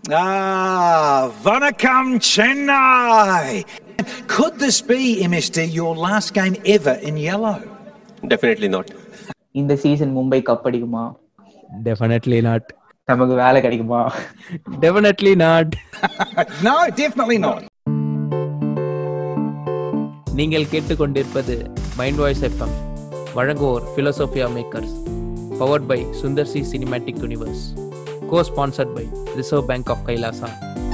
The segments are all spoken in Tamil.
Ah, Vanakkam Chennai. Could this be, MSD, your last game ever in yellow? Definitely not. இந்த சீசன் மும்பை கப் அடிக்குமா டெஃபினெட்லி நாட் நமக்கு வேலை கிடைக்குமா definitely not no, definitely not. நீங்கள் கேட்டுக்கொண்டிருப்பது மைண்ட் வாய்ஸ் எஃப்எம் வழங்குவோர் Philosophia Makers powered by Sundar C cinematic universe cosponsored by Reserve Bank of Kailasa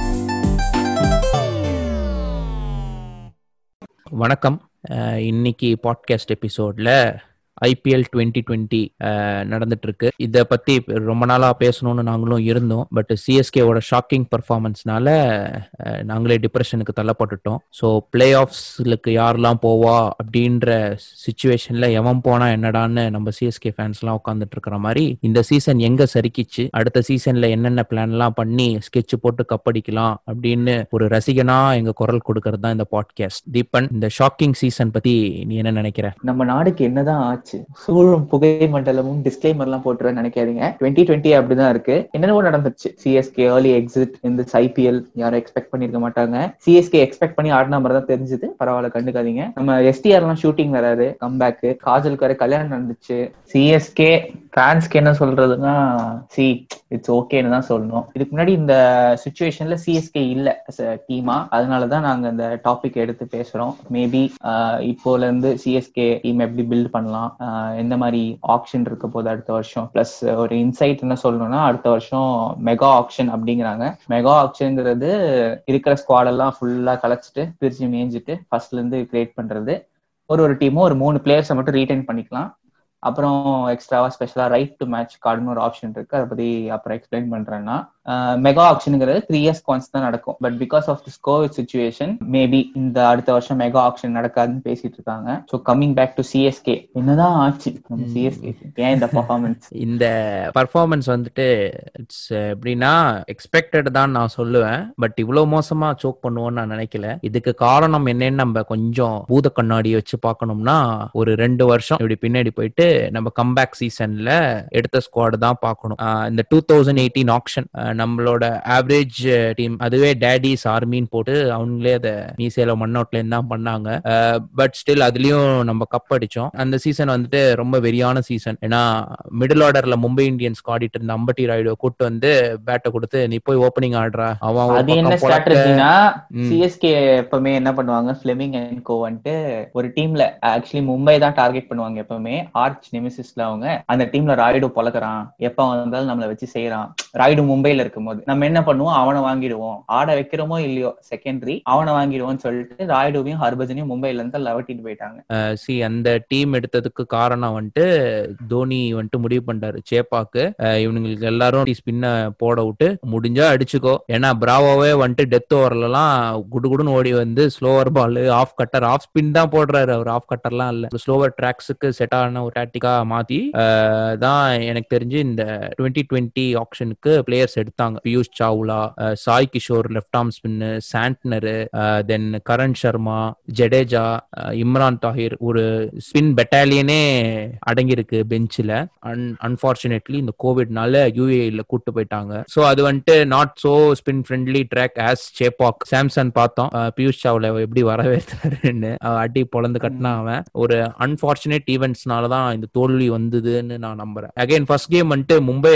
வணக்கம் அஹ் இன்னைக்கு பாட்காஸ்ட் எபிசோட்ல ஐபிஎல் டுவெண்ட்டி டுவெண்ட்டி நடந்துட்டு இருக்கு இதை பத்தி ரொம்ப நாளா பேசணும்னு நாங்களும் இருந்தோம் பட் சிஎஸ்கேவோட ஷாக்கிங் பர்ஃபார்மன்ஸ்னால நாங்களே டிப்ரெஷனுக்கு தள்ளப்பட்டுட்டோம் ஸோ பிளே ஆஃப்ஸ்லுக்கு யாரெல்லாம் போவா அப்படின்ற சுச்சுவேஷன்ல எவன் போனா என்னடான்னு நம்ம சிஎஸ்கே ஃபேன்ஸ்லாம் உட்காந்துட்டு இருக்கிற மாதிரி இந்த சீசன் எங்க சறுக்கிச்சு அடுத்த சீசன்ல என்னென்ன பிளான்லாம் பண்ணி ஸ்கெட்ச் போட்டு கப்படிக்கலாம் அப்படின்னு ஒரு ரசிகனா எங்க குரல் கொடுக்கறது தான் இந்த பாட்காஸ்ட் தீபன் இந்த ஷாக்கிங் சீசன் பத்தி நீ என்ன நினைக்கிற நம்ம நாடுக்கு என்னதான் ஆச்சு சூழும் புகை மண்டலமும் டிஸ்க்ளைமர் எல்லாம் போட்டுருவேன் நினைக்காதீங்க டுவெண்ட்டி டுவெண்ட்டி அப்படிதான் இருக்கு என்னென்னவோ நடந்துச்சு சிஎஸ்கே ஏர்லி எக்ஸிட் இந்த ஐபிஎல் யாரும் எக்ஸ்பெக்ட் பண்ணிருக்க மாட்டாங்க சிஎஸ்கே எக்ஸ்பெக்ட் பண்ணி ஆடின மாதிரி தான் தெரிஞ்சது பரவாயில்ல கண்டுக்காதீங்க நம்ம எஸ்டிஆர் எல்லாம் ஷூட்டிங் வராது கம்பேக் காஜலுக்கு வர கல்யாணம் நடந்துச்சு சிஎஸ்கே ஃபேன்ஸ்க்கு என்ன சொல்றதுன்னா சி இட்ஸ் ஓகேன்னு தான் சொல்லணும் இதுக்கு முன்னாடி இந்த சுச்சுவேஷன்ல சிஎஸ்கே இல்ல டீமா அதனாலதான் நாங்க இந்த டாபிக் எடுத்து பேசுறோம் மேபி இப்போல இருந்து சிஎஸ்கே டீம் எப்படி பில்ட் பண்ணலாம் ஆஹ் எந்த மாதிரி ஆப்ஷன் இருக்க போகுது அடுத்த வருஷம் பிளஸ் ஒரு இன்சைட் என்ன சொல்லணும்னா அடுத்த வருஷம் மெகா ஆப்ஷன் அப்படிங்கிறாங்க மெகா ஆப்ஷன்ங்கிறது இருக்கிற ஸ்குவாட் எல்லாம் ஃபுல்லா கலைச்சிட்டு பிரிச்சு மேய்ஞ்சிட்டு ஃபர்ஸ்ட்ல இருந்து கிரியேட் பண்றது ஒரு ஒரு டீமும் ஒரு மூணு பிளேயர்ஸை மட்டும் ரீடைன் பண்ணிக்கலாம் அப்புறம் எக்ஸ்ட்ராவா ஸ்பெஷலா ரைட் டு மேட்ச் கார்டுன்னு ஒரு ஆப்ஷன் இருக்கு அதை பத்தி அப்புறம் எக்ஸ்பிளைன் பண்றேன்னா மெகா ஆப்ஷனுங்கிறது த்ரீ இயர்ஸ் ஒன்ஸ் தான் நடக்கும் but because of this COVID situation maybe இந்த அடுத்த வருஷம் மெகா ஆப்ஷன் நடக்காதுன்னு பேசிட்டு இருக்காங்க so coming back to CSK என்னதான் ஆச்சு நம்ம சிஎஸ்கே ஏன் இந்த பர்ஃபார்மன்ஸ் இந்த பர்ஃபார்மன்ஸ் வந்துட்டு இட்ஸ் எப்படின்னா எக்ஸ்பெக்டட் தான் நான் சொல்லுவேன் பட் இவ்வளவு மோசமா சோக் பண்ணுவோம்னு நான் நினைக்கல இதுக்கு காரணம் என்னன்னு நம்ம கொஞ்சம் பூத கண்ணாடி வச்சு பார்க்கணும்னா ஒரு ரெண்டு வருஷம் இப்படி பின்னாடி போயிட்டு நம்ம கம்பேக் சீசன்ல எடுத்த ஸ்குவாட் தான் பார்க்கணும் ஆஹ் இந்த டூ தௌசண்ட் எயிட்டீன் ஆக்ஷன் நம்மளோட ஆவரேஜ் டீம் அதுவே டேடிஸ் ஆர்மின்னு போட்டு அவங்களே அதை மீசேல மண்ணோட்ல இருந்து தான் பண்ணாங்க பட் ஸ்டில் அதுலயும் நம்ம கப் அடிச்சோம் அந்த சீசன் வந்துட்டு ரொம்ப வெறியான சீசன் ஏன்னா மிடில் ஆர்டர்ல மும்பை இந்தியன்ஸ் ஆடிட்டு இருந்த அம்பட்டி ராய்டு கூட்டு வந்து பேட்டை கொடுத்து நீ போய் ஓப்பனிங் ஆடுறா அவன் ஒரு அது என்ன பக்கம் பொழக்க- ஸ்ட்ராட்டஜினா ம். சிஎஸ்கே எப்பவுமே என்ன பண்ணுவாங்க பிளெமிங் அண்ட் கோ வந்துட்டு ஒரு டீம்ல ஆக்சுவலி மும்பை தான் டார்கெட் பண்ணுவாங்க எப்பவுமே ஆர்ச் நெமிசிஸ்ல அவங்க அந்த டீம்ல ராய்டு பொழக்கிறான் எப்ப வந்தாலும் நம்மள வச்சு செய்யறான் ராய்டு மும்பைல இருக்கும்போது நம்ம என்ன பண்ணுவோம் அவனை வாங்கிடுவோம் ஆட வைக்கிறோமோ இல்லையோ செகண்டரி அவனை வாங்கிடுவோம்னு சொல்லிட்டு ராய்டுவையும் ஹர்பஜனையும் மும்பைல இருந்து லவட்டிட்டு போயிட்டாங்க சி அந்த டீம் எடுத்ததுக்கு காரணம் வந்துட்டு தோனி வந்துட்டு முடிவு பண்றாரு சேப்பாக்கு அஹ் இவனுங்களுக்கு எல்லாரும் ஸ்பின்ன போட விட்டு முடிஞ்சா அடிச்சுக்கோ ஏன்னா பிராவோவே வந்துட்டு டெத் ஓவர்லாம் குடுகுடுன்னு ஓடி வந்து slower ball off cutter off spin தான் போடுறாரு அவர் ஆஃப் கட்டர்லாம் இல்ல ஸ்லோவர் ட்ராக்ஸுக்கு செட் ஆன ஒரு டாக்டிக்கா மாத்தி அஹ், தான் எனக்கு தெரிஞ்சு இந்த டுவெண்ட்டி டுவெண்ட்டி ஆப்ஷனுக்கு பிளேயர்ஸ் எடுத்தாங்க பியூஷ் சாவ்லா அஹ், Sai Kishore left arm spin Santner then Karan Sharma Jadeja அஹ், இம்ரான் தாஹிர் ஒரு ஸ்பின் பெட்டாலியனே அடங்கியிருக்கு பெஞ்சில் அன் அன்பார்ச்சுனேட்லி இந்த கோவிட்னால யூஏல கூட்டு போயிட்டாங்க ஸோ அது வந்துட்டு not so spin friendly track as Chepauk சாம்சன் பார்த்தோம் அஹ், பியூஷ் சாவ்ல எப்படி வரவேற்றாருன்னு அஹ், அடி பொழந்து கட்டினா அவன் ஒரு அன்பார்ச்சுனேட் ஈவெண்ட்ஸ்னால தான் இந்த தோல்வி வந்ததுன்னு நான் நம்புறேன் அகைன் ஃபர்ஸ்ட் கேம் வந்துட்டு மும்பை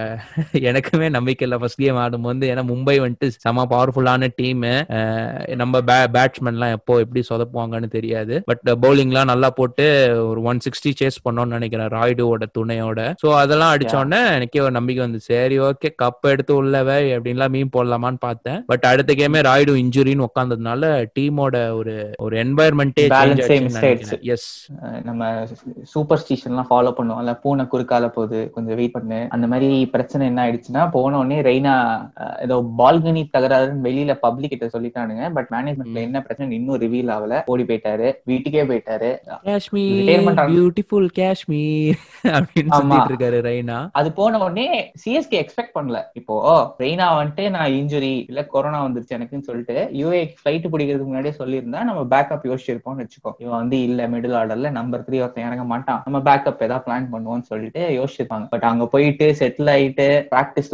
எனக்குமே நம்பிக்கை இல்லை ஃபர்ஸ்ட் கேம் ஆடும்போது ஏன்னா மும்பை வந்துட்டு செம பவர்ஃபுல்லான டீம் நம்ம பேட்ஸ்மேன்லாம் எப்போ எப்படி சொதப்புவாங்கன்னு தெரியாது பட் பவுலிங்லாம் நல்லா போட்டு ஒரு ஒன் சிக்ஸ்டி சேஸ் பண்ணோம்னு நினைக்கிறேன் ராய்டுவோட துணையோட ஸோ அதெல்லாம் அடிச்ச உடனே எனக்கே ஒரு நம்பிக்கை வந்து சரி ஓகே கப் எடுத்து உள்ளவே அப்படின்லாம் மீன் போடலாமான்னு பார்த்தேன் பட் அடுத்த கேமே ராய்டு இன்ஜுரின்னு உட்காந்ததுனால டீமோட ஒரு ஒரு என்வாயர்மெண்ட்டே Balance ஏ miss ஆயிடுச்சு. எஸ் அஹ் நம்ம சூப்பர் ஸ்டிஷன்லாம் ஃபாலோ பண்ணுவோம்ல பூனை குறுக்கால போகுது கொஞ்சம் வெயிட் பண்ணு அந்த மாதிரி பிரச்சனை என்ன ஆயிடுச்சுன்னா போன உடனே ரெய்னா அஹ், ஏதோ பால்கனி தகராறுன்னு வெளியில பப்ளிக் கிட்ட சொல்லிட்டானுங்க பட் மேனேஜ்மெண்ட்ல என்ன பிரச்சனை இன்னும் ரிவீல் ஆகல ஓடி போயிட்டாரு வீட்டுக்கே போயிட்டாரு காஷ்மீர் Retirement ஆன- பியூட்டிஃபுல் காஷ்மீர் அப்படின்னு ஆமா. சொல்லிட்டு இருக்காரு ரெய்னா அது போன உடனே சிஎஸ்கே எக்ஸ்பெக்ட் பண்ணல இப்போ ரெய்னா வந்துட்டு நான் இன்ஜுரி இல்ல கொரோனா வந்துருச்சு எனக்குன்னு சொல்லிட்டு யூஏ ஃபிளைட் பிடிக்கிறதுக்கு முன்னாடியே சொல்லியிருந்தா நம்ம பேக்கப் யோசிச்சிருப்போம்னு வச்சுக்கோ இவன் வந்து இல்ல மிடில் ஆர்டர்ல நம்பர் த்ரீ ஒருத்தன் இறங்க மாட்டான் நம்ம பேக்கப் ஏதாவது பிளான் பண்ணுவோம்னு சொல்லிட்டு யோசிச்சிருப்பாங்க பட் அங்க போயிட்டு செட்டில் ஆயிட்டு பிராக்டிஸ் எல்லாம் முடிச்சுட்டு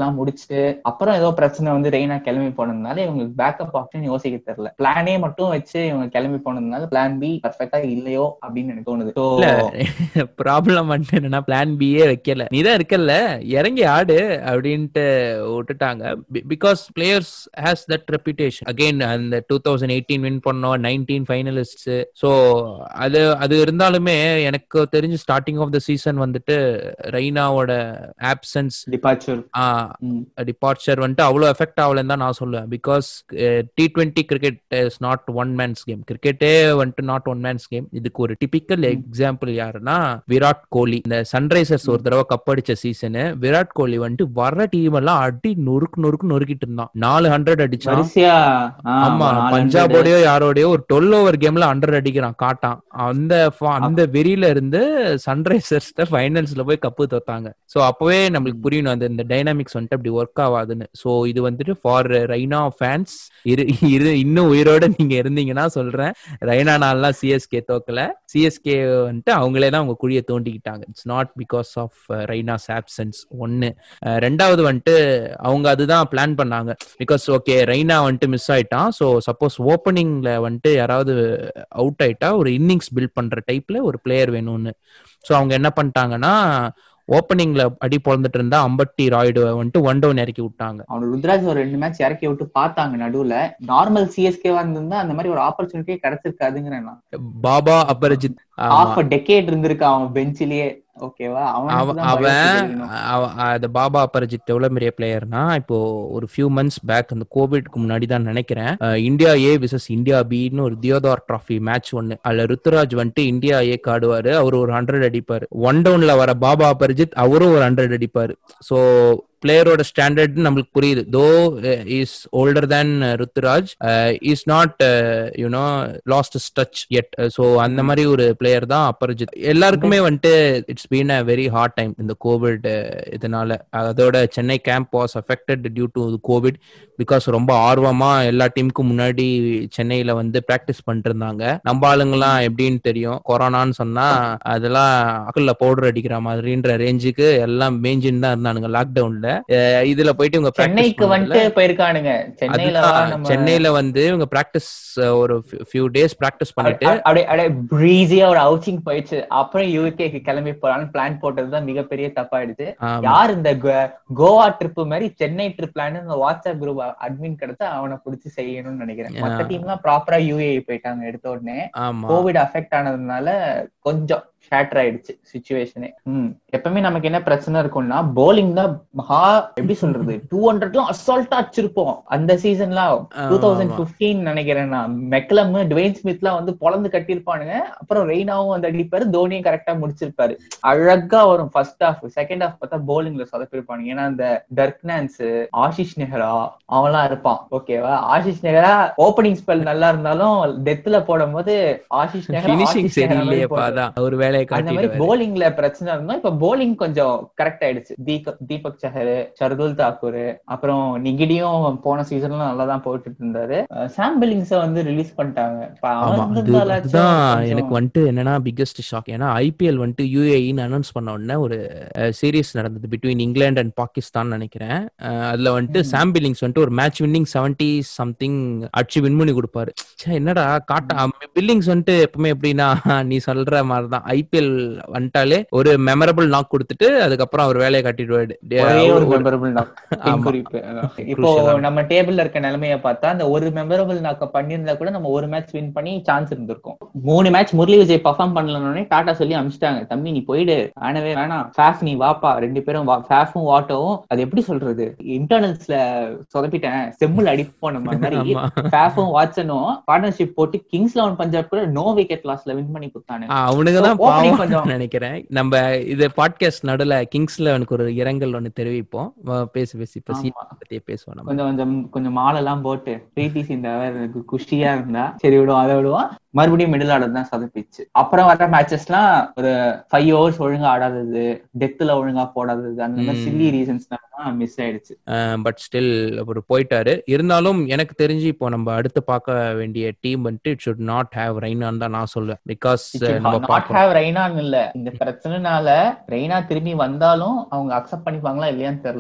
ஆச்சு அப்புறம் ஏதோ பிரச்சனை வந்து ரெய்னா கிளம்பி போனதுனால இவங்களுக்கு பேக்கப் ஆப்ஷன் யோசிக்க தெரியல பிளானே மட்டும் வச்சு இவங்க கிளம்பி போனதுனால பிளான் பி பர்ஃபெக்டா இல்லையோ அப்படின்னு எனக்கு தோணுது So, இல்ல ப்ராப்ளம் வந்துட்டு என்னன்னா பிளான் பியே வைக்கல நீ தான் இருக்கல்ல இறங்கி ஆடு அப்படின்ட்டு விட்டுட்டாங்க because players has that reputation again அந்த டூ தௌசண்ட் எயிட்டீன் வின் பண்ணோம் நைன்டீன் ஃபைனலிஸ்ட் ஸோ அது அது இருந்தாலுமே எனக்கு தெரிஞ்சு ஸ்டார்டிங் ஆஃப் த சீசன் வந்துட்டு ரெய்னாவோட ஆப்சன்ஸ் departure. ம். டிபார்ச்சர் வந்துட்டு அவ்வளோ எஃபெக்ட் ஆகலன்னு தான் நான் சொல்லுவேன் because T twenty cricket is not one man's game கிரிக்கெட்டே வந்துட்டு நாட் ஒன் மேன்ஸ் கேம் இதுக்கு ஒரு டிபிக்கல் எக்ஸாம்பிள் யாருன்னா விராட் கோலி இந்த சன்ரைசர்ஸ் ஒரு தடவை கப் அடிச்ச சீசனு விராட் கோலி வந்துட்டு வர டீம் எல்லாம் அடி நொறுக்கு நொறுக்கு நொறுக்கிட்டு இருந்தான் நாலு ஹண்ட்ரட் அடிச்சான் வரிசையா ஆ, ஆமா ஒரு நாலு பஞ்சாபோடயோ யாரோடயோ ஒரு டுவெல் ஓவர் கேம்ல அண்டர் அடிக்கிறான் காட்டான் அந்த fa- அந்த வெறியில இருந்து சன்ரைசர்ஸ் ஃபைனல்ஸ்ல போய் கப்பு தோத்தாங்க சோ அப்பவே நம்மளுக்கு புரியணும் அந்த இந்த டைனாமிக்ஸ் வந்துட்டு அப்படி ஒர்க் ஆகாதுன்னு சோ இது வந்துட்டு ஃபார் ரைனா ஃபேன்ஸ் இரு இரு இன்னும் உயிரோட நீங்க இருந்தீங்கன்னா சொல்றேன் ரைனா நாள்லாம் சிஎஸ்கே தோக்கல சிஎஸ்கே வந்துட்டு அவங்களே தான் அவங்க குழியை தோண்டிக்கிட்டாங்க it's not because of Raina's absence ஒன்னு அஹ் ரெண்டாவது வந்துட்டு அவங்க அதுதான் பிளான் பண்ணாங்க பிகாஸ் ஓகே ரெய்னா வந்துட்டு மிஸ் ஆயிட்டான் ஸோ சப்போஸ் ஓப்பனிங்ல வந்துட்டு யாராவது அவுட் ஆயிட்டா ஒரு இன்னிங்ஸ் பில்ட் பண்ற டைப்ல ஒரு பிளேயர் வேணும்னு ஸோ அவங்க என்ன பண்ணிட்டாங்கன்னா ஓப்பனிங்ல அடி பொழந்துட்டு இருந்தா அம்பட்டி ராய்டு வந்துட்டு ஒன் டவுன் இறக்கி விட்டாங்க அவனு ருத்ராஜ் ஒரு ரெண்டு மேட்ச் இறக்கி விட்டு பார்த்தாங்க நடுவுல நார்மல் சிஎஸ்கேவா இருந்திருந்தா அந்த மாதிரி ஒரு ஆப்பர்ச்சுனிட்டியே கிடைச்சிருக்காதுங்கிறேன் நான் பாபா அபரஜித் ஆமா. ஹாஃப் டெக்கேட் இருந்திருக்கு அவன் பெஞ்சிலேயே ஓகேவா அவன் அவன் அவன் அவ- அந்த பாபா அபரஜித் எவ்வளவு பெரிய பிளேயர்னா இப்போ ஒரு ஃபியூ மந்த்ஸ் பேக் அந்த கோவிட்க்கு முன்னாடி தான் நினைக்கிறேன் அஹ் இந்தியா ஏ விசஸ் இந்தியா பின்னு ஒரு தியோதார் ட்ராஃபி மேட்ச் ஒன்னு அதுல ருத்துராஜ் வந்துட்டு இந்தியா ஏக்கு ஆடுவாரு அவர் ஒரு ஹண்ட்ரட் அடிப்பாரு ஒன் டவுன்ல வர பாபா அபரஜித் அவரும் ஒரு ஹண்ட்ரட் அடிப்பாரு சோ பிளேயரோட ஸ்டாண்டர்ட் நம்மளுக்கு புரியுது though is older than Ruturaj is not you know lost touch yet so அந்த மாதிரி ஒரு பிளேயர் தான் அபரஜித் எல்லாருக்குமே வந்துட்டு it's been a very hard time இந்த கோவிட் இதனால அதோட Chennai camp was affected due to COVID because ரொம்ப ஆர்வமா எல்லா டீமுக்கும் முன்னாடி சென்னையில வந்து பிராக்டிஸ் பண்ணிட்டு இருந்தாங்க நம்ம ஆளுங்கெல்லாம் எப்படின்னு தெரியும் கொரோனான்னு சொன்னா அதெல்லாம் அக்கல்ல பவுடர் அடிக்கிற மாதிரின்ற ரேஞ்சுக்கு எல்லாம் மேஞ்சின்னு தான் இருந்தானுங்க லாக்டவுன்ல இதுல போயிட்டு இவங்க சென்னைக்கு practice வந்துட்டு போயிருக்கானுங்க சென்னையில வா அதுதான் நம்ம சென்னையில வந்து இவங்க பிராக்டிஸ் ஒரு ஃபியூ டேஸ் பிராக்டிஸ் பண்ணிட்டு அ- அப்படியே அப்படியே பிரீஸியா ஒரு அவுட்டிங் போயிடுச்சு அப்புறம் யூகேக்கு கிளம்பி போலான்னு பிளான் போட்டதுதான் மிகப்பெரிய தப்பாயிடுச்சு ஆமா. யார் இந்த கோ- கோவா ட்ரிப் மாதிரி சென்னை ட்ரிப் பிளான் இந்த வாட்ஸ்அப் குரூப் அட்மின் கிடைச்சா அவனை புடிச்சு செய்யணும்னு நினைக்கிறேன் மத்த ஆ. டீம் எல்லாம் ப்ராப்பரா யூஏ போயிட்டாங்க எடுத்த உடனே ஆமா கோவிட் அஃபெக்ட் ஆனதுனால கொஞ்சம் ஷேட்டர் ஆயிடுச்சு சுச்சுவேஷனே ம் எப்பவுமே நமக்கு என்ன பிரச்சனை இருக்கும்னா போலிங் தான் மகா எப்படி சொல்றது டூ ஹண்ட்ரட்லாம் அசால்ட்டா அடிச்சிருப்போம் அந்த சீசன்லாம் டூ தௌசண்ட் பிப்டீன் நினைக்கிறேன் நான் மெக்லம் டுவேன் ஸ்மித்லாம் வந்து பொழந்து கட்டியிருப்பானுங்க அப்புறம் ரெய்னாவும் வந்து அடிப்பாரு தோனியும் கரெக்டா முடிச்சிருப்பாரு அழகா வரும் ஃபர்ஸ்ட் ஹாஃப் செகண்ட் ஹாஃப் பார்த்தா போலிங்ல சொதப்பிருப்பானுங்க ஏன்னா அந்த டர்க்னான்ஸ் ஆஷிஷ் நெஹ்ரா அவன்லாம் இருப்பான் ஓகேவா ஆஷிஷ் நெஹ்ரா ஓப்பனிங் ஸ்பெல் நல்லா இருந்தாலும் டெத்ல போடும்போது ஆஷிஷ் நெஹ்ரா பினிஷிங் ஆஷிஷ் நெஹ்ரா மாதிரி சரியில்லையேப்பா போடுறாரு. அதான் ஒரு வேலையை அந்த மாதிரி காட்டிடுவாரு போலிங்ல பிரச்சனை இருந்தோம் இப்ப போலிங் கொஞ்சம் கரெக்ட் ஆயிடுச்சு தீபக் தீபக் சஹர் ஷர்துல் தாக்கூர் அப்புறம் நிகிடியும் போன சீசன்ல நல்லா தான் போட்டுட்டு இருந்தாரு அஹ் சாம் பில்லிங்ஸ வந்து ரிலீஸ் பண்ணிட்டாங்க இப்ப அவன் ஆமா அது இருந்திருந்தாலாச்சும் அதுதான் கொஞ்சம் எனக்கு வந்துட்டு என்னன்னா பிக்கஸ்ட் ஷாக் ஏன்னா ஐபிஎல் வந்துட்டு யூஏஇன்னு அனௌன்ஸ் பண்ண உடனே ஒரு சீரிஸ் நடந்தது பிட்வீன் இங்கிலாந்து அண்ட் பாகிஸ்தான் நினைக்கிறேன் அஹ் அதுல வந்துட்டு ம். சாம் பில்லிங்ஸ் வந்துட்டு ஒரு மேட்ச் வின்னிங் செவன்டி சம்திங் அடிச்சு வின் பண்ணி கொடுப்பாரு ச்சே, என்னடா காட்டா பில்லிங்ஸ் வந்துட்டு எப்பவுமே எப்படின்னா நீ சொல்ற மாதிரிதான் ஐபிஎல் வந்துட்டாலே ஒரு மெமரபிள் நாக் கொடுத்துட்டு அதுக்கப்புறம் அவர் வேலையை காட்டிடுவாரு ஒரே ஒரு ஒரு- மெமரபிள் நாக் ஆமா. குறிப்பு இப்போ Crucial ஆன. நம்ம டேபிள்ல இருக்க நிலைமைய பார்த்தா அந்த ஒரு மெமரபிள் நாக்க பண்ணியிருந்தா கூட நம்ம ஒரு மேட்ச் வின் பண்ணி சான்ஸ் இருந்திருக்கும் மூணு மேட்ச் முரளி விஜய் பர்ஃபார்ம் பண்ணலனே டாடா சொல்லி அமிச்சிட்டாங்க தம்பி நீ போயிடு வேணவே வேணாம் ஃபேஃப் நீ வாப்பா ரெண்டு பேரும் வா ஃபேஃபும் வாட்டோவும் அது எப்படி சொல்றது இன்டர்னல்ஸ்ல சொதப்பிட்டேன் செம்முல அடிப்போம் நம்ம மாதிரி ஆமா. ஃபேஃபும் வாட்சனும் பார்ட்னர்ஷிப் போட்டு கிங்ஸ் லெவன் பஞ்சாப் கூட நோ விக்கெட் லாஸ்ல வின் பண்ணி கொடுத்தானு ஆ, அவனுங்க தான் So, opening பாவம் கொஞ்சம் நினைக்கிறேன் நம்ம இது பாட்காஸ்ட் நடுல கிங்ஸ்ல எனக்கு ஒரு இரங்கல் ஒண்ணு தெரிவிப்போம் வா, பேசு பேசு இப்ப ஆமா. சீட் பத்தியே பேசுவோம் நம்ம கொஞ்சம் கொஞ்சம் கொஞ்சம் மாலெல்லாம் போட்டு பிரீத்தி சிந்தாவை எனக்கு குஷியா இருந்தா சரி விடுவோம் அதை விடுவோம் மறுபடியும் மிடில் ஆர்டர் தான் சொதப்பிச்சு அப்புறம் வர மேட்சஸ்லாம் ஒரு ஃபைவ் ஹவர்ஸ் ஒழுங்கா ஆடாதது டெத்துல ஒழுங்கா போடாதது அந்த மாதிரி ம். சில்லி ரீசன்ஸ்னால மிஸ் ஆயிடுச்சு பட் ஸ்டில் அவர் போயிட்டாரு இருந்தாலும் எனக்கு தெரிஞ்சு இப்போ நம்ம அடுத்து பார்க்க வேண்டிய டீம் வந்துட்டு இட் ஷுட் நாட் ஹேவ் ரைனான் தான் நான் சொல்லுவேன் பிகாஸ் நம்ம நாட் பார்க்கணும் ஹேவ் ரெய்னான்னு இல்ல இந்த பிரச்சனைனால ரெய்னா திரும்பி வந்தாலும் அவங்க அக்செப்ட் பண்ணிப்பாங்களா இல்லையான்னு தெரியல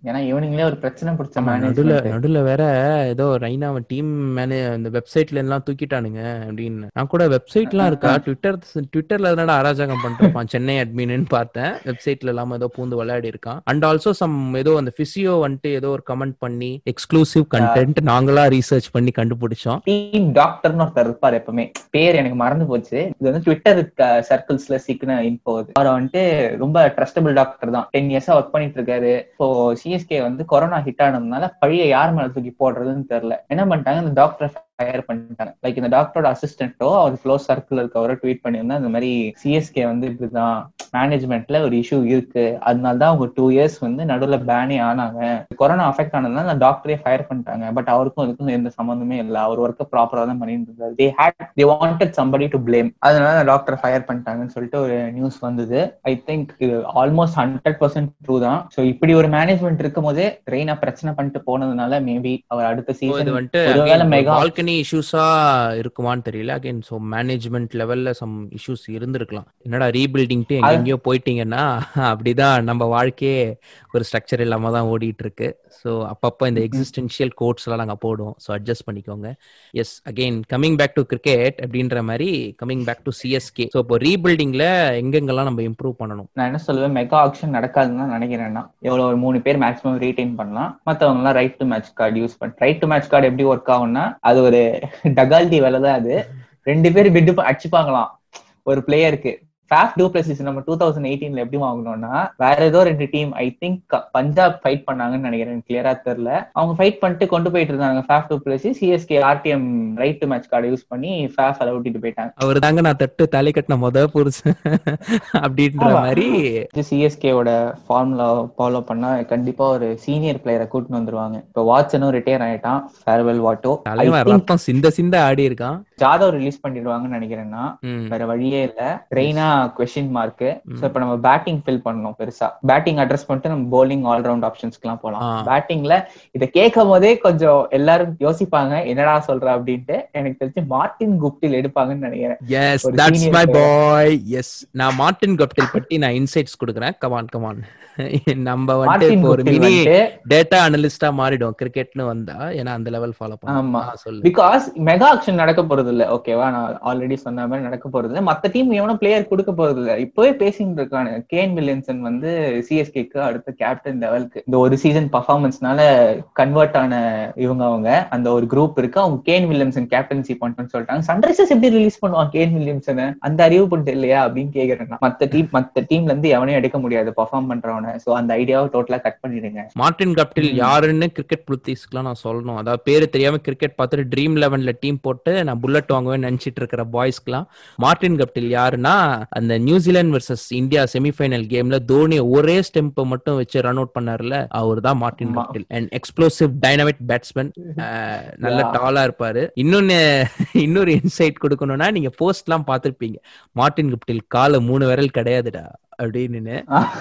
ஏன்னா இவனுங்களே ஒரு பிரச்சனை பிடிச்ச ஆமா, நடுல மேனேஜ்மெண்ட் நடுல வேற ஏதோ ரைனா டீம் மேனே அந்த வெப்சைட்ல எல்லாம் தூக்கிட்டானுங்க அப்படின்னு நான் கூட வெப்சைட்லாம் இருக்கா ட்விட்டர் ட்விட்டர்ல என்னடா அராஜகம் பண்றான் சென்னை அட்மின்னு பார்த்தேன் வெப்சைட்ல இல்லாம ஏதோ பூந்து விளையாடி இருக்கான் அண்ட் ஆல்சோ சம் ஏதோ அந்த பிசியோ வந்துட்டு ஏதோ ஒரு கமெண்ட் பண்ணி எக்ஸ்க்ளூசிவ் கண்டென்ட் நாங்களா ரீசர்ச் பண்ணி கண்டுபிடிச்சோம் டீம் டாக்டர்னு ஒருத்தர் இருப்பார் எப்பவுமே பேர் எனக்கு மறந்து போச்சு இது வந்து ட்விட்டர் சர்க்கிள்ஸ்ல சிக்கின இன்ஃபோ அவர் வந்துட்டு ரொம்ப ட்ரஸ்டபிள் டாக்டர் தான் டென் இயர்ஸா ஒர்க் பண்ணிட்டு இருக்காரு இப்போ சிஎஸ்கே வந்து கொரோனா ஹிட் ஆனதுனால பழைய யார் மேல தூக்கி போடுறதுன்னு தெரியல என்ன பண்ணிட்டாங்க இந்த டாக்டர் ஃபயர் பண்ணிட்டாங்க லைக் இந்த டாக்டரோட அசிஸ்டன்ட்டோ அவர் க்ளோஸ் சர்க்கிள் இருக்கவரோ ட்வீட் பண்ணியிருந்தா இந்த மாதிரி சிஎஸ்கே வந்து இப்படிதான் மேனேஜ்மெண்ட்ல ஒரு இஷ்யூ இருக்கு அதனால தான் அவங்க டூ இயர்ஸ் வந்து நடுவில் பேனே ஆனாங்க கொரோனா அஃபெக்ட் ஆனதுனால அந்த டாக்டரே ஃபயர் பண்ணிட்டாங்க பட் அவருக்கும் அதுக்கும் எந்த சம்மந்தமே இல்லை அவர் ஒர்க்கை ப்ராப்பரா தான் பண்ணிட்டு இருந்தாரு they had they wanted somebody to blame அதனால அந்த டாக்டர் ஃபயர் பண்ணிட்டாங்கன்னு சொல்லிட்டு ஒரு நியூஸ் வந்தது ஐ திங்க் இது ஆல்மோஸ்ட் ஹண்ட்ரட் பர்சன்ட் ட்ரூ தான் ஸோ இப்படி ஒரு மேனேஜ்மெண்ட் இருக்கும் போதே ரெய்னா பிரச்சனை பண்ணிட்டு போனதுனால மேபி அவர் அடுத்த So, இது சீசன் வந்துட்டு ஒருவேளை மெகா பால்கனி இஷ்யூஸா இருக்குமான்னு தெரியல அகைன் சோ மேனேஜ்மெண்ட் லெவல்ல சம் இஷ்யூஸ் இருந்திருக்கலாம் என்னடா ரீபில்டிங்ட்டு அது- எங்கெங்கயோ போயிட்டீங்கன்னா அப்படிதான் நம்ம வாழ்க்கையே ஒரு ஸ்ட்ரக்சர் இல்லாம தான் ஓடிட்டு இருக்கு ஸோ அப்பப்போ இந்த எக்ஸிஸ்டென்ஷியல் கோட்ஸ் எல்லாம் நாங்க போடுவோம் ஸோ அட்ஜஸ்ட் பண்ணிக்கோங்க yes again coming back to cricket அப்படின்ற மாதிரி coming back to CSK so இப்போ ரீபில்டிங்ல எங்கெங்கெல்லாம் நம்ம இம்ப்ரூவ் பண்ணணும் நான் என்ன சொல்லுவேன் மெகா ஆக்ஷன் நடக்காதுன்னு தான் நினைக்கிறேன்னா எவ்வளவு ஒரு மூணு பேர் மேக்ஸிமம் ரீடைன் பண்ணலாம் மத்தவங்க எல்லாம் right to match card use பண்ண ரைட் டு மேட்ச் கார்டு எப்படி ஒர்க் ஆகும்னா அது ஒரு டகால்டி வேலை தான் அது ரெண்டு பேர் பிட்டு அடிச்சுப்பாங்களாம் ஒரு பிளேயருக்கு ஃபேஃப் டூ பிளஸ் நம்ம டூ தௌசண்ட் எயிட்டீன்ல எப்படி வாங்கணும்னா வேற ஏதோ ரெண்டு team I think Punjab fight பண்ணாங்கன்னு நினைக்கிறேன் கிளியரா தெரியல அவங்க ஃபைட் பண்ணிட்டு கொண்டு போயிட்டு இருந்தாங்க Faf du Plessis CSK RTM right to match card use பண்ணி ஃபேஃப் அதை விட்டுட்டு போயிட்டாங்க அவர் தாங்க நான் தட்டு தலை கட்டின முத புருஷன் அப்படின்ற ஆமா. மாதிரி சிஎஸ்கேவோட ஃபார்முலா ஃபாலோ பண்ணா கண்டிப்பா ஒரு சீனியர் பிளேயரை கூட்டிட்டு வந்துருவாங்க இப்போ வாட்சனும் ரிட்டையர் ஆயிட்டான் ஃபேர்வெல் வாட்டோ தலைவன் ரத்தம் சிந்த சிந்த ஆடி இருக்கான் ஜாதவ் ரிலீஸ் பண்ணிடுவாங்கன்னு நினைக்கிறேன்னா ம். வேற வழியே இல்ல ரெய்னா கொஸ்டின் மார்க் சோ இப்ப நம்ம பேட்டிங் ஃபில் பண்ணணும் பெருசா பேட்டிங் அட்ரஸ் பண்ணிட்டு நம்ம bowling ஆல்ரவுண்ட் ஆப்ஷன்ஸ்க்கு எல்லாம் போலாம் ஆ. பேட்டிங்ல இத கேட்கும் போதே கொஞ்சம் எல்லாரும் யோசிப்பாங்க என்னடா சொல்ற அப்படின்ட்டு எனக்கு தெரிஞ்சு மார்டின் குப்டில் எடுப்பாங்கன்னு நினைக்கிறேன் எஸ் ஒரு தட்ஸ் senior மை player. பாய் எஸ் நான் மார்டின் கப்டில் பத்தி நான் இன்சைட்ஸ் கொடுக்குறேன் கமான் கமான் நம்ம வந்துட்டு மார்டின் இப்போ ஒரு குப்டில் மினி வந்துட்டு டேட்டா அனலிஸ்டா மாறிடும் கிரிக்கெட்னு வந்தா ஏன்னா அந்த லெவல் ஃபாலோ ஆமா. பண்ணுவோம் சொல்லு பிகாஸ் மெகா ஆக்ஷன் நடக்க போறது இல்ல ஓகேவா நான் ஆல்ரெடி சொன்ன மாதிரி நடக்க போறது இல்ல மத்த டீம் எவனும் பிளேயர் கொடுக்க போறது இல்ல இப்பவே பேசிட்டு இருக்கானு கேன் வில்லியன்சன் வந்து சிஎஸ்கேக்கு அடுத்த கேப்டன் லெவலுக்கு இந்த ஒரு சீசன் பர்ஃபார்மன்ஸ்னால கன்வெர்ட் ஆன இவங்க அவங்க அந்த ஒரு குரூப் இருக்கு அவங்க கேன் வில்லியம்சன் கேப்டன்சி பண்ணிட்டு சொல்லிட்டாங்க சன்ரைசர்ஸ் எப்படி ரிலீஸ் பண்ணுவான் கேன் வில்லியம்சன் அந்த அறிவு பண்ணிட்டு இல்லையா அப்படின்னு கேக்குறேன் நான். மத்த டீம் மத்த டீம்ல இருந்து எவனையும் எடுக்க முடியாது பர்ஃபார்ம் பண்றவன சோ அந்த ஐடியாவை டோட்டலா கட் பண்ணிடுங்க மார்டின் கப்டில் ம். யாருன்னு கிரிக்கெட் புளுத்தீஸ்க்குலாம் நான் சொல்லணும் அதாவது பேரு தெரியாம கிரிக்கெட் பார்த்துட்டு ட்ரீம் லெவன்ல டீம் போட்டு நான் புல்லட் வாங்குவேன்னு நினைச்சிட்டு இருக்கிற பாய்ஸ்க்குலாம் மார்டின் கப்டில் யாருன்னா அந்த நியூசிலாந்து வர்சஸ் இந்தியா செமிஃபைனல் கேம்ல தோனி ஒரே ஸ்டெம்பை மட்டும் வச்சு ரன் அவுட் பண்ணார்ல அவர் தான் மார்டின் ஆமா. Guptill and explosive dynamic batsman நல்ல Yeah. டாலா இருப்பாரு இன்னொன்னு இன்னொரு இன்சைட் கொடுக்கணும்னா நீங்க போஸ்ட் எல்லாம் பார்த்திருப்பீங்க மார்டின் கப்டில் கால மூணு விரல் கிடையாதுடா அப்படின்னு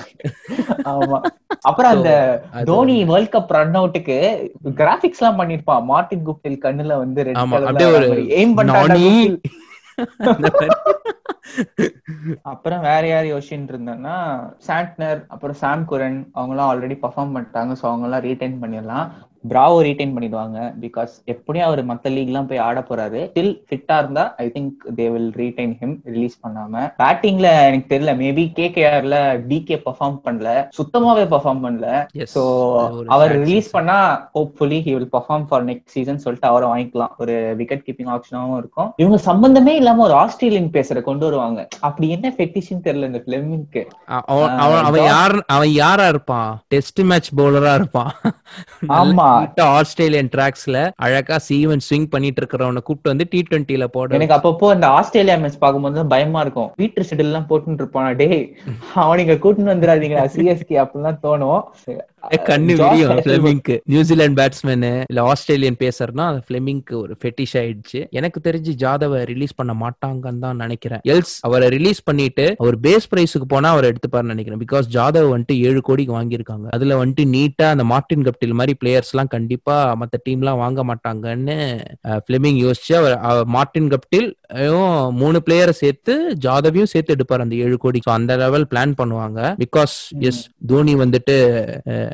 ஆமா அப்புறம் அந்த அது- தோனி வேர்ல்ட் கப் ரன் அவுட்டுக்கு கிராபிக்ஸ் எல்லாம் பண்ணிருப்பான் மார்டின் குப்டில் கண்ணுல வந்து red ஆமா, colourல அப்படியே ஒரு எய்ம் நானி. பண்ணி அந்த மாதிரி. அப்புறம் வேற யார் யோசிச்சுட்டு இருந்தேன்னா சாண்ட்னர் அப்புறம் சாம் குரன் அவங்க எல்லாம் ஆல்ரெடி பர்ஃபார்ம் பண்ணிட்டாங்க சோ அவங்க எல்லாம் ரீடைன் பண்ணிடலாம் பிராவோ ரீடைன் பண்ணிடுவாங்க பிகாஸ் எப்படியும் அவர் மத்த லீக் எல்லாம் போய் ஆட போறாரு ஸ்டில் ஃபிட்டா இருந்தா I think they will retain him release பண்ணாம பேட்டிங்ல எனக்கு தெரியல மேபி கேகேஆர்ல டிகே பர்ஃபார்ம் பண்ணல சுத்தமாவே பர்ஃபார்ம் பண்ணல Yes. சோ அது ஒரு அவர் sad ரிலீஸ் season. பண்ணா hopefully he will perform for next season சொல்லிட்டு அவரை வாங்கிக்கலாம் ஒரு விக்கெட் கீப்பிங் ஆப்ஷனாவும் இருக்கும் இவங்க சம்பந்தமே இல்லாம ஒரு ஆஸ்திரேலியன் பேசற கொண்டு வருவாங்க அப்படி என்ன ஃபெட்டிஷன் தெரியல இந்த பிளெமிங்க்கு அ- அவன் அவன் அவன் Josh- யார் அவன் யாரா இருப்பான் டெஸ்ட் மேட்ச் பவுலரா இருப்பான் ஆமா. நல்ல ஆஸ்திரேலியன் டிராக்ஸ்ல அழகா சீவன் ஸ்விங் பண்ணிட்டு இருக்கிறவனை கூப்பிட்டு வந்து டி டுவெண்ட்டில போட எனக்கு அப்பப்போ இந்த ஆஸ்திரேலியா மேட்ச் பார்க்கும்போது தான் பயமா இருக்கும் பீட்டர் ஷெடில் எல்லாம் போட்டுட்டு இருப்பானா டேய் அவனுங்க கூட்டின்னு வந்துடாதீங்களா சிஎஸ்கே அப்படிலாம் தோணும் கண்ணு Josh விரியும் Hazelwood. பிளெமிங்க்கு நியூசிலாந்து பேட்ஸ்மேனு இல்ல ஆஸ்திரேலியன் பேசர்னா அது பிளெமிங்க்கு ஒரு ஃபெட்டிஷ் ஆயிடுச்சு எனக்கு தெரிஞ்சு ஜாதவ ரிலீஸ் பண்ண மாட்டாங்கன்னு தான் நினைக்கிறேன் எல்ஸ் அவரை ரிலீஸ் பண்ணிட்டு அவர் பேஸ் பிரைஸுக்கு போனா அவர் எடுத்துப்பாருன்னு நினைக்கிறேன் பிகாஸ் ஜாதவ் வந்துட்டு ஏழு கோடிக்கு வாங்கியிருக்காங்க அதுல வந்துட்டு நீட்டா அந்த மார்டின் கப்டில் மாதிரி பிளேயர்ஸ் எல்லாம் கண்டிப்பா மத்த டீம் எல்லாம் வாங்க மாட்டாங்கன்னு பிளெமிங் யோசிச்சு அவர் அவர் மார்டின் கப்டில் ஐயும் மூணு பிளேயரை சேர்த்து ஜாதவையும் சேர்த்து எடுப்பார் அந்த ஏழு கோடி So, அந்த லெவல் பிளான் பண்ணுவாங்க பிகாஸ் எஸ் தோனி வந்துட்டு அஹ்,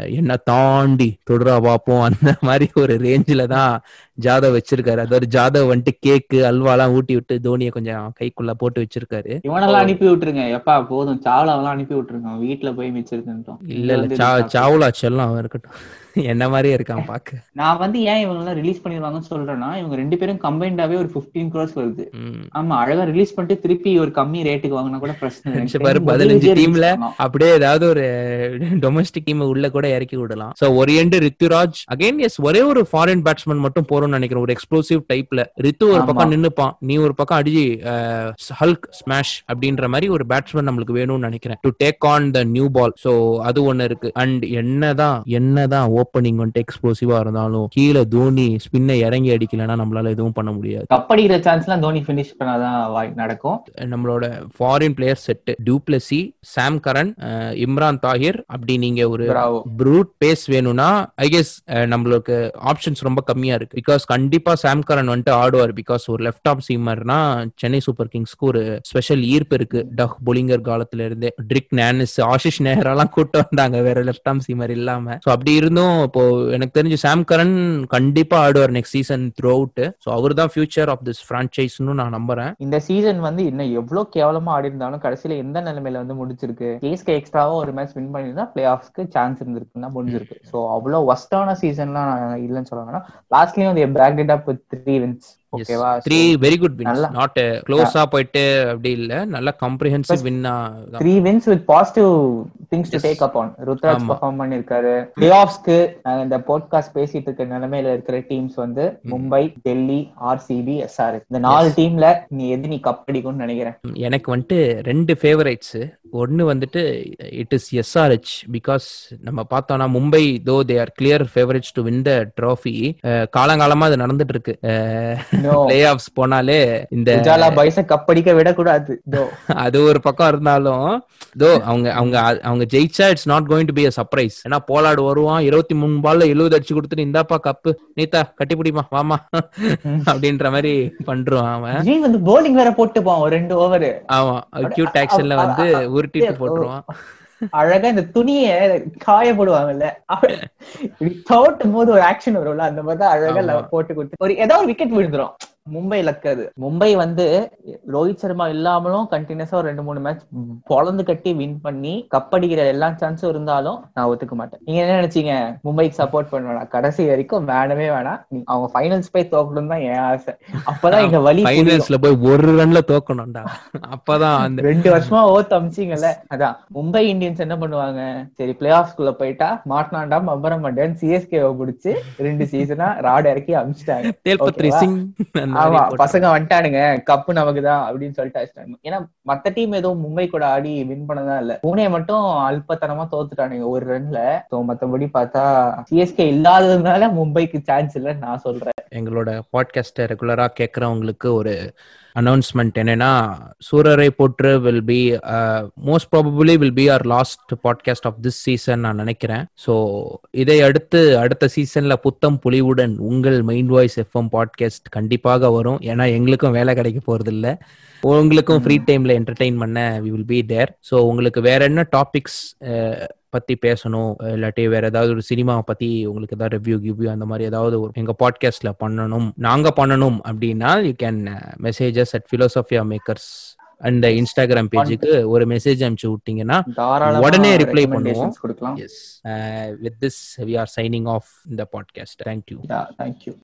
அஹ், என்ன தாண்டி தொடரா பார்ப்போம் அந்த மாதிரி ஒரு ரேஞ்சில தான் ஜாதவ் வச்சிருக்காரு அதாவது ஜாதவ் வந்துட்டு கேக்கு அல்வாலாம் ஊட்டி விட்டு தோனியை கொஞ்சம் கைக்குள்ள போட்டு வச்சிருக்காரு இவனெல்லாம் அனுப்பி விட்டுருங்க எப்பா போதும் சாவலாவெல்லாம் அனுப்பி விட்டுருங்க அவன் வீட்டுல போய் மிச்சிருக்கட்டும் இல்ல இல்ல சா சாவுலா செல்லம் அவன் இருக்கட்டும் என்ன மாதிரியே இருக்கான் பாக்க நான் வந்து ஏன் இவங்க எல்லாம் ரிலீஸ் பண்ணிருவாங்கன்னு சொல்றேன்னா இவங்க ரெண்டு பேரும் கம்பைண்டாவே ஒரு 15 crores வருது ம். ஆமா அழகா ரிலீஸ் பண்ணிட்டு திருப்பி ஒரு கம்மி ரேட்டுக்கு வாங்கினா கூட பிரச்சனை இல்லை. சரி, பாரு, முதல்ல பதினஞ்சு விஜய் teamல release பண்ணலாம். அப்படியே ஏதாவது ஒரு டொமஸ்டிக் டீம் உள்ள கூட இறக்கி விடலாம் சோ ஒரு எண்டு ரித்துராஜ் அகைன் எஸ் ஒரே ஒரு ஃபாரின் பேட்ஸ்மேன் மட்டும் போறோம்னு நினைக்கிறேன் ஒரு எக்ஸ்ப்ளோசிவ் டைப்ல ரித்து ஒரு ஆமா. பக்கம் நின்னுப்பான் நீ ஒரு பக்கம் அடிச்சு ஹல்க் ஸ்மாஷ் அப்படின்ற மாதிரி ஒரு பேட்ஸ்மேன் நம்மளுக்கு வேணும்னு நினைக்கிறேன் to take on the new ball so அது ஒண்ணு இருக்கு அண்ட் என்னதான் என்னதான் ஓப்பனிங் வந்துட்டு எக்ஸ்ப்ளோசிவா இருந்தாலும் கீழே தோனி ஸ்பின்னை இறங்கி அடிக்கலைன்னா நம்மளால எதுவும் பண்ண முடியாது கப் அடிக்கிற சான்ஸ்லாம் தோனி ஃபினிஷ் பண்ணாதான் வாய் நடக்கும் நம்மளோட foreign player set du Plessis Sam Curran அஹ், இம்ரான் தாஹிர் அப்படி நீங்க ஒரு Bravo. ப்ரூட் பேஸ் வேணும்னா ஐ கெஸ் நம்மளுக்கு ஆப்ஷன்ஸ் ரொம்ப கம்மியா இருக்கு பிகாஸ் கண்டிப்பா சாம் கரன் வந்துட்டு ஆடுவார் பிகாஸ் ஒரு லெஃப்ட் ஆப் சீமர்னா சென்னை சூப்பர் கிங்ஸ்க்கு ஒரு ஸ்பெஷல் ஈர்ப்பு இருக்கு டக் பொலிங்கர் காலத்துல இருந்தே ட்ரிக் நேனிஸ் ஆஷிஷ் நேரெல்லாம் கூட்டு வந்தாங்க வேற லெஃப்ட் ஆம் சீமர் இல்லாம சோ அப்படி இருந்தும் இப்போ எனக்கு தெரிஞ்சு சாம் கரன் கண்டிப்பா ஆடுவார் next season throughout so அவர் தான் ஃபியூச்சர் ஆஃப் திஸ் ஃப்ரான்ச்சைஸ்னு நான் நம்புறேன் இந்த சீசன் வந்து இன்னும் எவ்வளவு கேவலமா ஆடி இருந்தாலும் கடைசியில எந்த நிலைமையில வந்து முடிச்சிருக்கு கேஸ்க்கு எக்ஸ்ட்ராவா ஒரு மேட்ச் வின் பண்ணிருந்தா பிளே ஆஃப்ஸ்க்கு சான்ஸ் இருந்திருக்குன்னா முடிஞ்சிருக்கு சோ அவ்வளவு ஒஸ்டான சீசன்லாம் நான் இல்லைன்னு சொல்ல வேணாம் லாஸ்ட்லயும் வந்து பேக் அப் த்ரீ வின்ஸ் ஓகேவா த்ரீ வெரி குட் வின்ஸ் நல்லா. நாட் க்ளோஸா போயிட்டு அப்படி இல்ல நல்ல கம்ப்ரிஹென்சிவ் வின்னா three wins with positive things to Yes. Take up on Ruturaj ஆமா. பெர்ஃபார்ம் பண்ணிருக்காரு பிளே ஆஃப்ஸ்க்கு இந்த போட்காஸ்ட் பேசிட்டு இருக்க நிலைமையில இருக்கிற டீம்ஸ் வந்து மும்பை டெல்லி ஆர்சிபி எஸ்ஆர் இந்த நாலு டீம்ல நீ எது நீ கப் அடிக்கும்னு நினைக்கிறேன் எனக்கு வந்துட்டு ரெண்டு ஃபேவரைட்ஸ் ஒன்னு வந்துட்டு இட் இஸ் எஸ்ஆர்ஹெச் பிகாஸ் நம்ம பார்த்தோம்னா Mumbai though they are clear favourites to win the trophy காலங்காலமா அது நடந்துட்டு இருக்கு No. பிளே ஆஃப்ஸ் போனாலே இந்த உஜாலா பாய்ஸ கப் அடிக்க விடக்கூடாது இதோ. அது ஒரு பக்கம் இருந்தாலும் தோ அவங்க அவங்க அவங்க ஜெயிச்சா it's not going to be a surprise ஏன்னா போலாடு வருவான் இருபத்தி மூணு பால்ல எழுபது அடிச்சு கொடுத்துட்டு இந்தாப்பா கப்பு நீத்தா கட்டிப்பிடிமா வாமா அப்படின்ற மாதிரி பண்றான் அவன் விஜய் வந்து bowling வேற போட்டுப்பான் ஒரு ரெண்டு ஓவர் ஆமா அக்யூட் ஆக்ஷன்ல வந்து உருட்டிட்டு போட்டுருவான் அழகா இந்த துணிய காய போடுவாங்கல்ல அவ- இப்படி தோட்டும் போது ஒரு ஆக்ஷன் வரும்ல அந்த மாதிரி தான் அழகா ஆமா. போட்டு கொடுத்து ஒரு ஏதாவது ஒரு விக்கெட் விழுந்துரும் மும்பை லக்காது மும்பை வந்து ரோஹித் சர்மா இல்லாமலும் கண்டினியூஸா ஒரு ரெண்டு மூணு மேட்ச் பொழந்து கட்டி வின் பண்ணி கப் அடிக்கிற எல்லா சான்ஸும் இருந்தாலும் நான் ஒத்துக்க மாட்டேன் நீங்க என்ன நினைச்சீங்க மும்பைக்கு சப்போர்ட் பண்ணுவேன் கடைசி வரைக்கும் வேணவே வேணாம் நீ- அவங்க ஃபைனல்ஸ் போய் தோக்கணும் தான் என் ஆசை அப்பதான் எங்க வழி புரியும். ஃபைனல்ஸ்ல போய் ஒரு ரன்ல தோக்கணும்டா அப்பதான் அந்த ரெண்டு வருஷமா ஓத்து அமிச்சிங்கல்ல அதான் மும்பை இந்தியன்ஸ் என்ன பண்ணுவாங்க சரி பிளே ஆஃப்ஸ்குள்ள போயிட்டா மாட்டினாண்டா மம்பரம் மாட்டேன் சிஎஸ்கே பிடிச்சு ரெண்டு சீசனா ராட் இறக்கி அமிச்சிட்டாங்க தேல்பத்ரி ஓகேவா? சிங் அந்த மாதிரி ஆமா போட்டு- பசங்க வந்துட்டானுங்க கப்பு நமக்கு தான் அப்படின்னு சொல்லிட்டு அடிச்சிட்டாங்க ஏன்னா மத்த டீம் ஏதோ மும்பை கூட ஆடி வின் பண்ணதா இல்ல பூனே மட்டும் அல்பத்தனமா தோத்துட்டானுங்க ஒரு ரன்ல சோ மத்தபடி பார்த்தா சிஎஸ்கே இல்லாததுனால மும்பைக்கு சான்ஸ் இல்லைன்னு நான் சொல்றேன் எங்களோட பாட்காஸ்ட ரெகுலரா கேட்கறவங்களுக்கு ஒரு அனௌன்ஸ்மெண்ட் என்னன்னா Soorarai Pottru will be most probably will be our last podcast of this season நான் நினைக்கிறேன் ஸோ இதை அடுத்து அடுத்த சீசன்ல புத்தம் புலிவுடன் உங்கள் மைண்ட் வாய்ஸ் எஃப்எம் பாட்காஸ்ட் கண்டிப்பாக வரும் ஏன்னா எங்களுக்கும் வேலை கிடைக்க போறது இல்ல உங்களுக்கும் ஃப்ரீ டைம்ல என்டர்டெயின் பண்ண we will be there so உங்களுக்கு வேற என்ன டாபிக்ஸ் பத்தி பேசணும் இல்லாட்டி வேற ஏதாவது ஒரு சினிமாவை பத்தி உங்களுக்கு ஏதாவது ரிவ்யூ கிவ்யூ அந்த மாதிரி ஏதாவது ஒரு எங்க பாட்காஸ்ட்ல பண்ணணும் நாங்க பண்ணணும் அப்படின்னா you can messages at Philosophia Makers அந்த இன்ஸ்டாகிராம் பேஜுக்கு ஒரு மெசேஜ் அனுப்பிச்சு விட்டீங்கன்னா தாராளமா உடனே reply recommendations பண்ணுவோம். கொடுக்கலாம் yes with this we are signing off இந்த பாட்காஸ்ட் தேங்க்யூ தேங்க்யூ